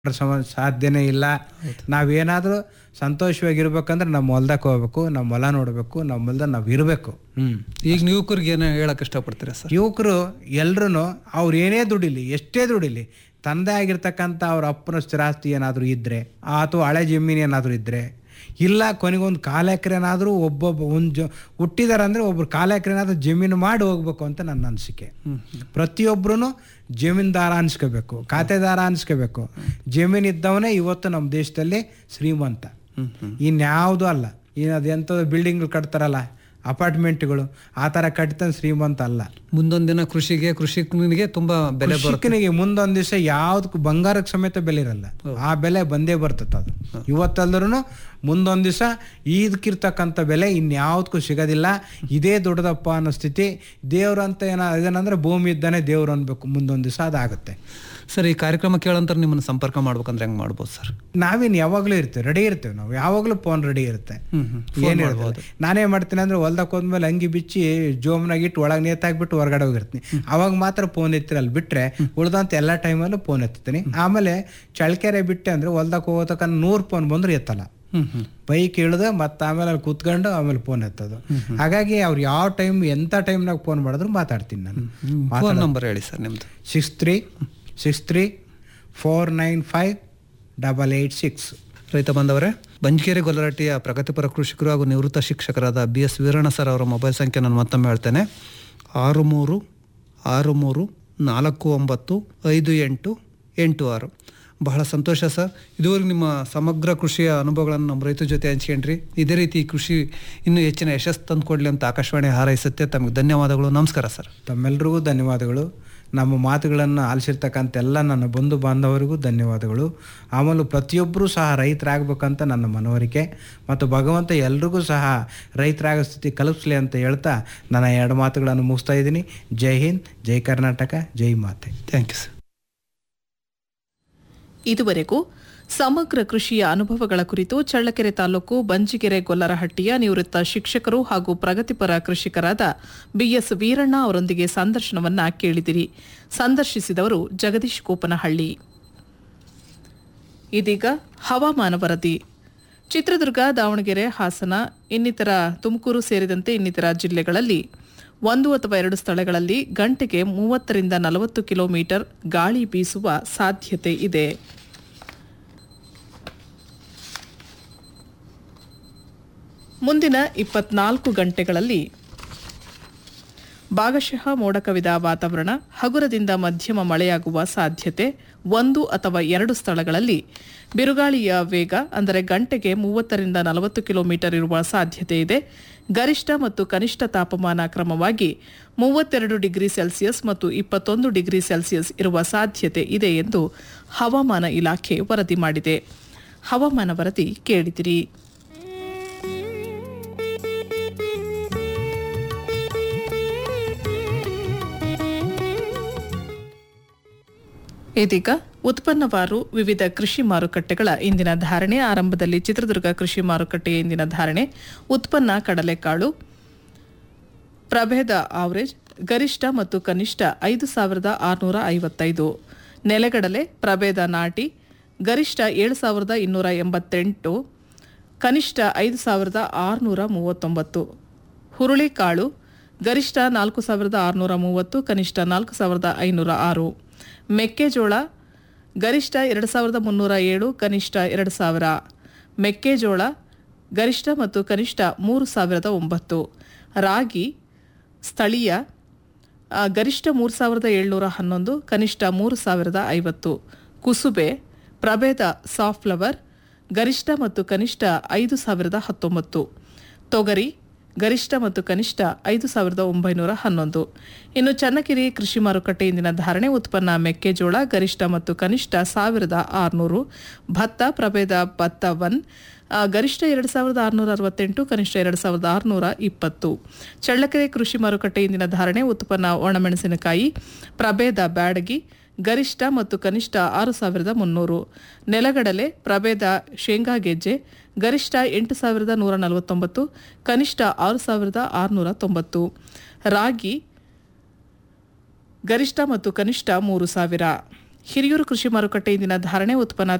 ಸಮ ಸಾಧ್ಯನೇ ಇಲ್ಲ ನಾವೇನಾದರೂ ಸಂತೋಷವಾಗಿರ್ಬೇಕಂದ್ರೆ ನಮ್ಮ ಹೊಲ್ದಕ್ಕೆ ಹೋಗ್ಬೇಕು ನಮ್ಮ ಹೊಲ ನೋಡಬೇಕು ನಮ್ಮ ಹೊಲ್ದಾಗ ನಾವು ಇರಬೇಕು ಹ್ಞೂ ಈಗ ಯುವಕರಿಗೆ ಏನು ಹೇಳಕ್ ಇಷ್ಟಪಡ್ತೀರಾ ಸರ್ ಯುವಕರು ಎಲ್ರೂ ಅವ್ರು ಏನೇ ದುಡಿಲಿ ಎಷ್ಟೇ ದುಡಿಲಿ ತಂದೆ ಆಗಿರ್ತಕ್ಕಂಥ ಅವ್ರ ಅಪ್ಪನ ಸ್ಥಿರಾಸ್ತಿ ಏನಾದರೂ ಇದ್ದರೆ ಅಥವಾ ಹಳೆ ಜಮೀನು ಏನಾದರೂ ಇದ್ದರೆ ಇಲ್ಲ ಕೊನೆಗೊಂದು ಕಾಲ ಎಕರೆನಾದರೂ ಒಬ್ಬೊಬ್ಬ ಒಂದು ಜ ಹುಟ್ಟಿದಾರೆ ಅಂದರೆ ಒಬ್ರು ಕಾಲ ಎಕರೆನಾದರೂ ಜಮೀನು ಮಾಡಿ ಹೋಗ್ಬೇಕು ಅಂತ ನನ್ನ ಅನಿಸಿಕೆ ಪ್ರತಿಯೊಬ್ಬರೂ ಜಮೀನ್ದಾರ ಅನ್ಸ್ಕೋಬೇಕು ಖಾತೆದಾರ ಅನ್ಸ್ಕೋಬೇಕು ಜಮೀನು ಇದ್ದವನೇ ಇವತ್ತು ನಮ್ಮ ದೇಶದಲ್ಲಿ ಶ್ರೀಮಂತ ಇನ್ಯಾವುದೂ ಅಲ್ಲ ಇನ್ನು ಅದೆಂಥದ್ದು ಬಿಲ್ಡಿಂಗ್ಗಳು ಕಟ್ತಾರಲ್ಲ ಅಪಾರ್ಟ್ಮೆಂಟ್ಗಳು ಆ ಥರ ಕಟ್ತಾನೆ ಶ್ರೀಮಂತ ಅಲ್ಲ ಮುಂದೊಂದ್ ದಿನ ಕೃಷಿಗೆ ಕೃಷಿಕನಿಗೆ ತುಂಬಾ ಬೆಲೆ ಬರುತ್ತೆ ಕೃಷಿಕನಿಗೆ ಮುಂದೊಂದು ದಿವಸ ಯಾವ್ದಕ್ಕೂ ಬಂಗಾರಕ್ಕೆ ಸಮೇತ ಬೆಲೆ ಇರಲ್ಲ ಆ ಬೆಲೆ ಬಂದೇ ಬರ್ತದೆ ಅದು ಇವತ್ತಲ್ದ್ರೂ ಮುಂದೊಂದು ದಿವಸ ಇದಕ್ಕಿರ್ತಕ್ಕಂಥ ಬೆಲೆ ಇನ್ಯಾವುದಕ್ಕೂ ಸಿಗೋದಿಲ್ಲ ಇದೇ ದೊಡ್ಡದಪ್ಪ ಅನ್ನೋ ಸ್ಥಿತಿ ದೇವ್ರು ಅಂತ ಏನ ಇದೇನಂದ್ರೆ ಭೂಮಿ ಇದ್ದಾನೆ ದೇವ್ರು ಅನ್ಬೇಕು ಮುಂದೊಂದು ದಿವಸ ಅದಾಗುತ್ತೆ ಸರ್ ಈ ಕಾರ್ಯಕ್ರಮ ಕೇಳಂತರ ನಿಮ್ಮನ್ನ ಸಂಪರ್ಕ ಮಾಡ್ಬೇಕಂದ್ರೆ ಹೆಂಗ್ ಮಾಡ್ಬೋದು ಸರ್ ನಾವೇನು ಯಾವಾಗಲೂ ಇರ್ತೇವೆ ರೆಡಿ ಇರ್ತೇವೆ ನಾವು ಯಾವಾಗಲೂ ಫೋನ್ ರೆಡಿ ಇರುತ್ತೆ ಹ್ಮ್ ಹ್ಮ್ ಏನು ಹೇಳ್ಬೋದು ನಾನೇ ಮಾಡ್ತೀನಿ ಅಂದ್ರೆ ಹೊಲ್ದಕ್ಕೆ ಹೋದ್ಮೇಲೆ ಅಂಗಿ ಬಿಚ್ಚಿ ಜೋಮ್ನಾಗ ಇಟ್ಟು ಒಳಗೆ ನೇತಾಕ್ಬಿಟ್ಟು ಹೊರಗಡೆ ಹೋಗಿರ್ತೀನಿ ಅವಾಗ ಮಾತ್ರ ಫೋನ್ ಎತ್ತಿರಲ್ಲ ಬಿಟ್ರೆ ಉಳ್ದಂತ ಎಲ್ಲ ಟೈಮಲ್ಲೂ ಫೋನ್ ಎತ್ತೀನಿ ಆಮೇಲೆ ಚಳ್ಕೆರೆ ಬಿಟ್ಟೆ ಅಂದ್ರೆ ಹೊಲ್ದಕ್ಕೆ ಹೋಗೋ ತನಕ ನೂರು ಫೋನ್ ಬಂದ್ರೆ ಎತ್ತಲ್ಲ ಹ್ಮ್ ಹ್ಮ್ ಬೈಕ್ ಇಳಿದು ಮತ್ತೆ ಆಮೇಲೆ ಅಲ್ಲಿ ಕೂತ್ಕೊಂಡು ಆಮೇಲೆ ಫೋನ್ ಎತ್ತೋದು ಹಾಗಾಗಿ ಅವ್ರು ಯಾವ ಟೈಮ್ ಎಂಥ ಟೈಮ್ನಾಗ ಫೋನ್ ಮಾಡಿದ್ರು ಮಾತಾಡ್ತೀನಿ ನಾನು ಫೋನ್ ನಂಬರ್ ಹೇಳಿ ಸರ್ ನಿಮ್ದು six three six three four nine five double eight six ರೈತ ಬಂದವರೇ ಬಂಜಗೆರೆ ಗೊಲ್ಲರಟ್ಟಿಯ ಪ್ರಗತಿಪರ ಕೃಷಿಕರು ಹಾಗೂ ನಿವೃತ್ತ ಶಿಕ್ಷಕರಾದ ಬಿ ಎಸ್ ವೀರಣ್ಣ ಸರ್ ಅವರ ಮೊಬೈಲ್ ಸಂಖ್ಯೆ ನಾನು ಮತ್ತೊಮ್ಮೆ ಹೇಳ್ತೇನೆ ಆರು ಮೂರು ಆರು ಮೂರು ನಾಲ್ಕು ಒಂಬತ್ತು ಐದು ಎಂಟು ಎಂಟು ಆರು ಬಹಳ ಸಂತೋಷ ಸರ್ ಇದುವರೆಗೆ ನಿಮ್ಮ ಸಮಗ್ರ ಕೃಷಿಯ ಅನುಭವಗಳನ್ನು ನಮ್ಮ ರೈತರ ಜೊತೆ ಹಂಚ್ಕೊಂಡ್ರಿ ಇದೇ ರೀತಿ ಕೃಷಿ ಇನ್ನೂ ಹೆಚ್ಚಿನ ಯಶಸ್ಸು ತಂದುಕೊಡ್ಲಿ ಅಂತ ಆಕಾಶವಾಣಿ ಹಾರೈಸುತ್ತೆ ತಮಗೆ ಧನ್ಯವಾದಗಳು ನಮಸ್ಕಾರ ಸರ್ ತಮ್ಮೆಲ್ಲರಿಗೂ ಧನ್ಯವಾದಗಳು ನಮ್ಮ ಮಾತುಗಳನ್ನು ಆಲಿಸಿರ್ತಕ್ಕಂಥ ಎಲ್ಲ ನನ್ನ ಬಂಧು ಬಾಂಧವರಿಗೂ ಧನ್ಯವಾದಗಳು ಆಮೇಲೆ ಪ್ರತಿಯೊಬ್ಬರೂ ಸಹ ರೈತರಾಗಬೇಕಂತ ನನ್ನ ಮನವರಿಕೆ ಮತ್ತು ಭಗವಂತ ಎಲ್ರಿಗೂ ಸಹ ರೈತರಾಗೋ ಸ್ಥಿತಿ ಕಲ್ಪಿಸ್ಲಿ ಅಂತ ಹೇಳ್ತಾ ನನ್ನ ಎರಡು ಮಾತುಗಳನ್ನು ಮುಗಿಸ್ತಾ ಇದ್ದೀನಿ ಜೈ ಹಿಂದ್ ಜೈ ಕರ್ನಾಟಕ ಜೈ ಮಾತೆ ಥ್ಯಾಂಕ್ ಯು ಸರ್ ಇದುವರೆಗೂ ಸಮಗ್ರ ಕೃಷಿಯ ಅನುಭವಗಳ ಕುರಿತು ಚಳ್ಳಕೆರೆ ತಾಲೂಕು ಬಂಜಿಗೆರೆ ಗೊಲ್ಲರಹಟ್ಟಿಯ ನಿವೃತ್ತ ಶಿಕ್ಷಕರು ಹಾಗೂ ಪ್ರಗತಿಪರ ಕೃಷಿಕರಾದ ಬಿಎಸ್ ವೀರಣ್ಣ ಅವರೊಂದಿಗೆ ಸಂದರ್ಶನವನ್ನ ಕೇಳಿದಿರಿ ಸಂದರ್ಶಿಸಿದವರು ಜಗದೀಶ್ ಕೋಪನಹಳ್ಳಿ ಇದೀಗ ಹವಾಮಾನ ವರದಿ ಚಿತ್ರದುರ್ಗ ದಾವಣಗೆರೆ ಹಾಸನ ಇನ್ನಿತರ ತುಮಕೂರು ಸೇರಿದಂತೆ ಇನ್ನಿತರ ಜಿಲ್ಲೆಗಳಲ್ಲಿ ಒಂದು ಅಥವಾ ಎರಡು ಸ್ಥಳಗಳಲ್ಲಿ ಗಂಟೆಗೆ ಮೂವತ್ತರಿಂದ ನಲವತ್ತು ಕಿಲೋಮೀಟರ್ ಗಾಳಿ ಬೀಸುವ ಸಾಧ್ಯತೆ ಇದೆ ಮುಂದಿನ ಇಪ್ಪತ್ನಾಲ್ಕು ಗಂಟೆಗಳಲ್ಲಿ ಭಾಗಶಃ ಮೋಡ ಕವಿದ ವಾತಾವರಣ ಹಗುರದಿಂದ ಮಧ್ಯಮ ಮಳೆಯಾಗುವ ಸಾಧ್ಯತೆ ಒಂದು ಅಥವಾ ಎರಡು ಸ್ಥಳಗಳಲ್ಲಿ ಬಿರುಗಾಳಿಯ ವೇಗ ಅಂದರೆ ಗಂಟೆಗೆ ಮೂವತ್ತರಿಂದ ನಲವತ್ತು ಕಿಲೋಮೀಟರ್ ಇರುವ ಸಾಧ್ಯತೆ ಇದೆ ಗರಿಷ್ಠ ಮತ್ತು ಕನಿಷ್ಠ ತಾಪಮಾನ ಕ್ರಮವಾಗಿ ಮೂವತ್ತೆರಡು ಡಿಗ್ರಿ ಸೆಲ್ಸಿಯಸ್ ಮತ್ತು ಇಪ್ಪತ್ತೊಂದು ಡಿಗ್ರಿ ಸೆಲ್ಸಿಯಸ್ ಇರುವ ಸಾಧ್ಯತೆ ಇದೆ ಎಂದು ಹವಾಮಾನ ಇಲಾಖೆ ವರದಿ ಮಾಡಿದೆ ಹವಾಮಾನ ವರದಿ ಕೇಳಿದಿರಿ ಇದೀಗ ಉತ್ಪನ್ನವಾರು ವಿವಿಧ ಕೃಷಿ ಮಾರುಕಟ್ಟೆಗಳ ಇಂದಿನ ಧಾರಣೆ ಆರಂಭದಲ್ಲಿ ಚಿತ್ರದುರ್ಗ ಕೃಷಿ ಮಾರುಕಟ್ಟೆಯ ಇಂದಿನ ಧಾರಣೆ ಉತ್ಪನ್ನ ಕಡಲೆಕಾಳು ಪ್ರಭೇದ ಆವರೇಜ್ ಗರಿಷ್ಠ ಮತ್ತು ಕನಿಷ್ಠ ಐದು ಸಾವಿರದ ಆರುನೂರ ಐವತ್ತೈದು ನೆಲೆಗಡಲೆ ಪ್ರಭೇದ ನಾಟಿ ಗರಿಷ್ಠ ಏಳು ಸಾವಿರದ ಇನ್ನೂರ ಎಂಬತ್ತೆಂಟು ಕನಿಷ್ಠ ಐದು ಸಾವಿರದ ಆರುನೂರ ಮೂವತ್ತೊಂಬತ್ತು ಹುರುಳಿಕಾಳು ಗರಿಷ್ಠ ನಾಲ್ಕು ಸಾವಿರದ ಆರುನೂರ ಮೂವತ್ತು ಕನಿಷ್ಠ ನಾಲ್ಕು ಸಾವಿರದ ಐನೂರ ಆರು ಮೆಕ್ಕೆಜೋಳ ಗರಿಷ್ಠ ಎರಡು ಸಾವಿರದ ಮುನ್ನೂರ ಏಳು ಕನಿಷ್ಠ ಎರಡು ಸಾವಿರ ಮೆಕ್ಕೆಜೋಳ ಗರಿಷ್ಠ ಮತ್ತು ಕನಿಷ್ಠ ಮೂರು ಸಾವಿರದ ಒಂಬತ್ತು ರಾಗಿ ಸ್ಥಳೀಯ ಆ, ಗರಿಷ್ಠ ಮೂರು ಸಾವಿರದ ಏಳ್ನೂರ ಹನ್ನೊಂದು ಕನಿಷ್ಠ ಮೂರು ಸಾವಿರದ ಐವತ್ತು ಕುಸುಬೆ ಪ್ರಭೇದ ಸಾಫ್ಲವರ್ ಗರಿಷ್ಠ ಮತ್ತು ಕನಿಷ್ಠ ಐದು ಸಾವಿರದ ಹತ್ತೊಂಬತ್ತು ತೊಗರಿ ಗರಿಷ್ಠ ಮತ್ತು ಕನಿಷ್ಠ ಐದು ಸಾವಿರದ ಒಂಬೈನೂರ ಹನ್ನೊಂದು ಇನ್ನು ಚನ್ನಗಿರಿ ಕೃಷಿ ಮಾರುಕಟ್ಟೆ ಇಂದಿನ ಧಾರಣೆ ಉತ್ಪನ್ನ ಮೆಕ್ಕೆಜೋಳ ಗರಿಷ್ಠ ಮತ್ತು ಕನಿಷ್ಠ ಸಾವಿರದ ಆರುನೂರು ಭತ್ತ ಪ್ರಭೇದ ಭತ್ತ ಒನ್ ಆ, ಗರಿಷ್ಠ ಎರಡು ಸಾವಿರದ ಆರುನೂರ ಅರವತ್ತೆಂಟು ಕನಿಷ್ಠ ಎರಡು ಸಾವಿರದ ಆರುನೂರ ಇಪ್ಪತ್ತು ಚಳ್ಳಕೆರೆ ಕೃಷಿ ಮಾರುಕಟ್ಟೆ ಇಂದಿನ ಧಾರಣೆ ಉತ್ಪನ್ನ ಒಣಮೆಣಸಿನಕಾಯಿ ಪ್ರಭೇದ ಬ್ಯಾಡಗಿ ಗರಿಷ್ಠ ಮತ್ತು ಕನಿಷ್ಠ ಆರು ಸಾವಿರದ ಮುನ್ನೂರು ನೆಲಗಡಲೆ ಪ್ರಭೇದ ಶೇಂಗಾ ಗೆಜ್ಜೆ ಗರಿಷ್ಠ ಎಂಟು ಸಾವಿರದ ನೂರ ನಲವತ್ತೊಂಬತ್ತು ಕನಿಷ್ಠ ಆರು ಸಾವಿರದ ಆರುನೂರ ತೊಂಬತ್ತು ರಾಗಿ ಗರಿಷ್ಠ ಮತ್ತು ಕನಿಷ್ಠ ಮೂರು ಸಾವಿರ ಹಿರಿಯೂರು ಕೃಷಿ ಮಾರುಕಟ್ಟೆ ಇಂದಿನ ಧಾರಣೆ ಉತ್ಪನ್ನ